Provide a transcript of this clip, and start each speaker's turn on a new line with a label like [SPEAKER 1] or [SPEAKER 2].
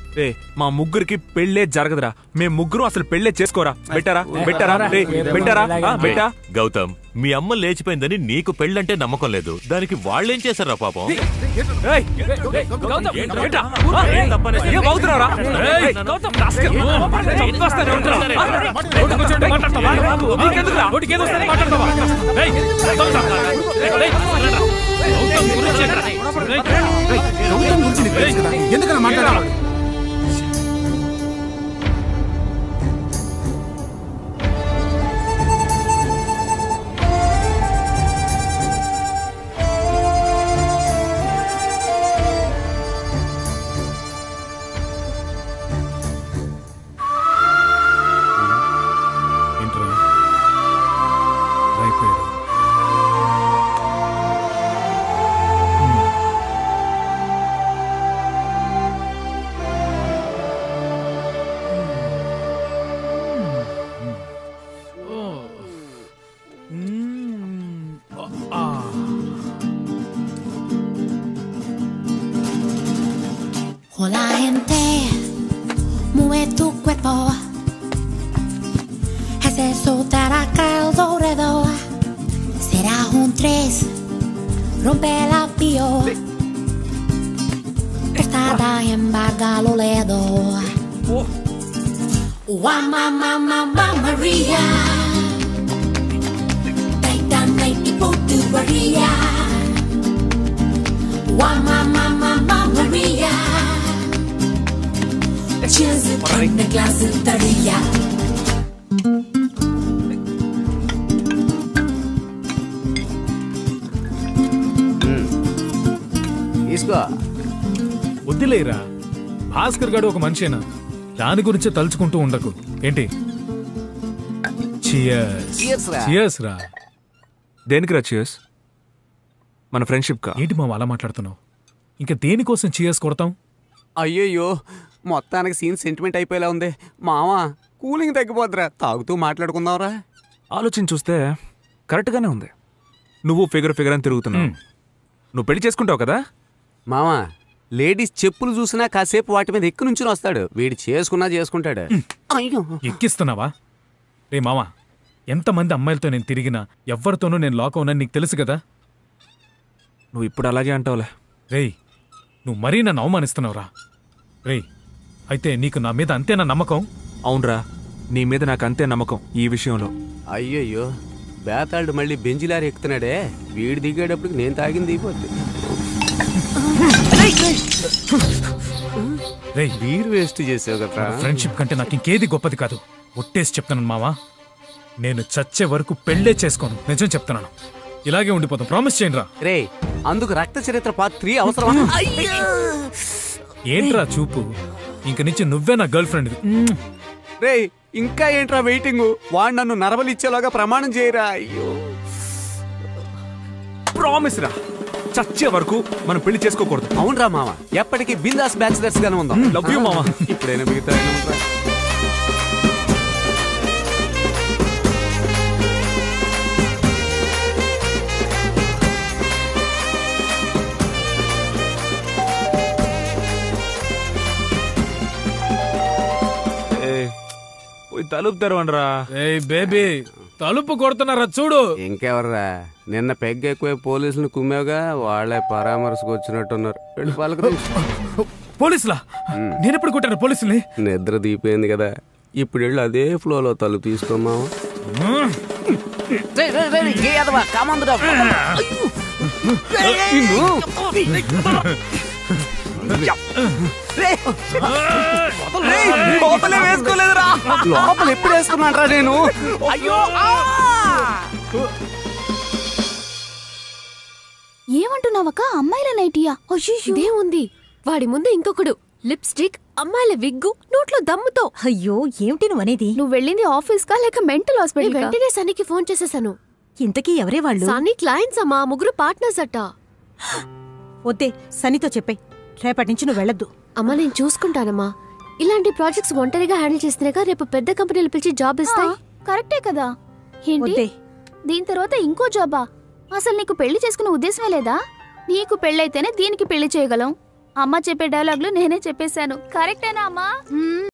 [SPEAKER 1] రే మా ముగ్గురికి పెళ్ళే జరగదురా మేము ముగ్గురు అసలు పెళ్ళే చేసుకోరా బెట్టరా బెట్టరా రే బెట్టరా ఆ, బెట్టా
[SPEAKER 2] గౌతమ్ మీ అమ్మ లేచిపోయిందని నీకు పెళ్ళంటే నమ్మకం లేదు దానికి వాళ్ళేం చేశారా పాపం
[SPEAKER 1] ఏయ్, ఏంట్రా? ఆ, ఏం తప్పనే- ఏం అవుతున్నావురా? ఏయ్, రాస్కెల్. చంపేస్తానే ఉంటారా? ఆ, రోడ్డు కూర్చోండి, మాట్లాడతావా? నీకెందుకురా? రోడ్డుకి ఏదో వస్తే మాట్లాడతావా? ఏయ్, గౌతమ్, ఏయ్, గౌతమ్ గురించి ఏంట్రా? ఏయ్,
[SPEAKER 3] గౌతమ్ గురించి నీకు తెలుసు కదా ఎందుకలా మాట్లాడాలి
[SPEAKER 4] ఏంట్రా అయిపోయాడు
[SPEAKER 5] Hola gente, mueve tu cuerpo. Hace soltar acá alrededor. Será un tres, rompe la pio. Estada embarga lo ledo. Wa mamá mamá Maria. Taitana y putu Maria. Wa mamá mamá Maria. Cheers, the glass of Daria.
[SPEAKER 6] తీసుకో
[SPEAKER 4] వద్దులేరా భాస్కర్ గాడు ఒక మనిషేనా దాని గురించి తలుచుకుంటూ ఉండకు ఏంటి
[SPEAKER 6] Cheers రా.
[SPEAKER 4] Cheers రా
[SPEAKER 1] దేనికిరా చియర్స్ మన ఫ్రెండ్షిప్ కా
[SPEAKER 4] ఏంటి మామ అలా మాట్లాడుతున్నావు ఇంకా దేనికోసం చియర్స్ కొడతాం
[SPEAKER 6] అయ్యయ్యో మొత్తానికి సీన్ సెంటిమెంట్ అయిపోయేలా ఉంది మావా కూలింగ్ తగ్గిపోద్దిరా తాగుతూ మాట్లాడుకుందాంరా
[SPEAKER 1] ఆలోచన చూస్తే కరెక్ట్గానే ఉంది నువ్వు ఫిగర్ ఫిగర్ అని తిరుగుతున్నావు నువ్వు పెళ్లి చేసుకుంటావు కదా
[SPEAKER 6] మావా లేడీస్ చెప్పులు చూసినా కాసేపు వాటి మీద ఎక్కువ నుంచి వస్తాడు వీడు చేసుకున్నా చేసుకుంటాడు అయ్యో
[SPEAKER 4] ఎక్కిస్తున్నావా రే మామ ఎంతమంది అమ్మాయిలతో నేను తిరిగినా ఎవరితోనూ నేను లాక్ అవునని నీకు తెలుసు కదా
[SPEAKER 1] నువ్వు ఇప్పుడు అలాగే అంటావులే
[SPEAKER 4] రేయ్ నువ్వు మరీ నన్ను అవమానిస్తున్నావురా రేయ్ అయితే నీకు నా మీద అంతేనా నమ్మకం
[SPEAKER 1] అవునరా నీ మీద నాకు అంతే నమ్మకం ఈ విషయంలో
[SPEAKER 6] అయ్యయ్యో బేతాళుడు మళ్ళీ బెంజిలారి ఎక్కుతున్నాడే వీడు దిగేటప్పటికి నేను తాగింది దిగిపోద్ది
[SPEAKER 4] రేయ్
[SPEAKER 6] బీర్ వేస్ట్ చేసావు కదా
[SPEAKER 4] ఫ్రెండ్షిప్ కంటే నాకు ఇంకేది గొప్పది కాదు ఒట్టేసి చెప్తున్నాను మావా నేను చచ్చే వరకు పెళ్ళే చేసుకోను నిజం చెప్తున్నాను ఇలాగే ఉండిపోతాం ప్రామిస్ చేయండి రా
[SPEAKER 6] రే అందుకు రక్త చరిత్ర పార్ట్ త్రీ అవసరం
[SPEAKER 4] ఏంట్రా చూపు ఇంక నుంచి నువ్వే నా గర్ల్ ఫ్రెండ్
[SPEAKER 6] రే ఇంకా ఏంట్రా వెయిటింగ్ వాడు నన్ను నరవలిచ్చేలాగా ప్రమాణం చేయరా అయ్యో
[SPEAKER 1] ప్రామిస్ రా చచ్చే వరకు మనం పెళ్లి చేసుకోకూడదు
[SPEAKER 6] అవునరా మామ ఎప్పటికీ బిందాస్ బ్యాచిలర్స్ గానే ఉందాం
[SPEAKER 1] లవ్ యూ మామ
[SPEAKER 6] ఇప్పుడైనా మిగతా
[SPEAKER 1] ఏయ్, పోయి తలుపు తెరవండిరా
[SPEAKER 4] ఏయ్ బేబీ తలుపు కొడుతున్నారా చూడు
[SPEAKER 6] ఇంకెవర్రా నిన్న పెగ్ ఎక్కువ పోలీసులు కుమ్మేగా వాళ్ళే పరామర్శకు వచ్చినట్టున్నారు వెళ్ళి పలకరించు.
[SPEAKER 4] పోలీసులా నేను ఎప్పుడు కొట్టాను పోలీసుల్ని
[SPEAKER 6] నిద్ర దీపోయింది కదా ఇప్పుడు వెళ్ళి అదే ఫ్లోలో తలుపు తీసుకోమావా లోపల ఎప్పుడు వేసుకున్నాడ్రా నేను అయ్యో
[SPEAKER 7] ఏమంటున్నావక్క అమ్మాయిల నైటియా
[SPEAKER 8] ఇదేముంది వాడి ముందు ఇంకొకడు లిప్స్టిక్ అమ్మాయిల విగ్గు నోట్లో దమ్ముతో
[SPEAKER 9] అయ్యో ఏమిటి నువ్వు అనేది
[SPEAKER 7] నువ్వు వెళ్ళింది ఆఫీస్ కా లేక మెంటల్
[SPEAKER 8] నేను
[SPEAKER 7] హాస్పిటల్
[SPEAKER 8] వెంటనే సనీకి ఫోన్ చేసేసాను
[SPEAKER 9] ఇంతకీ ఎవరే వాళ్ళు
[SPEAKER 8] సనీ క్లయింట్స్ అమ్మా ముగ్గురు పార్ట్నర్స్ అట్ట
[SPEAKER 9] వద్దే సనితో చెప్పే రేపటి నుంచి నువ్వు వెళ్ళొద్దు
[SPEAKER 8] అమ్మా నేను చూసుకుంటానమ్మా ఇలాంటి ప్రాజెక్ట్స్ ఒంటరిగా హ్యాండిల్ చేస్తేనేగా రేపు పెద్ద కంపెనీలు పిలిచి జాబ్ ఇస్తాయి
[SPEAKER 7] కరెక్టే కదా ఏంటి
[SPEAKER 9] వద్దే
[SPEAKER 7] దీని తర్వాత ఇంకో జాబా అసలు నీకు పెళ్లి చేసుకునే ఉద్దేశమే లేదా నీకు పెళ్ళైతేనే దీనికి పెళ్లి చేయగలం అమ్మ చెప్పే డైలాగులు నేనే చెప్పేశాను కరెక్టేనా అమ్మా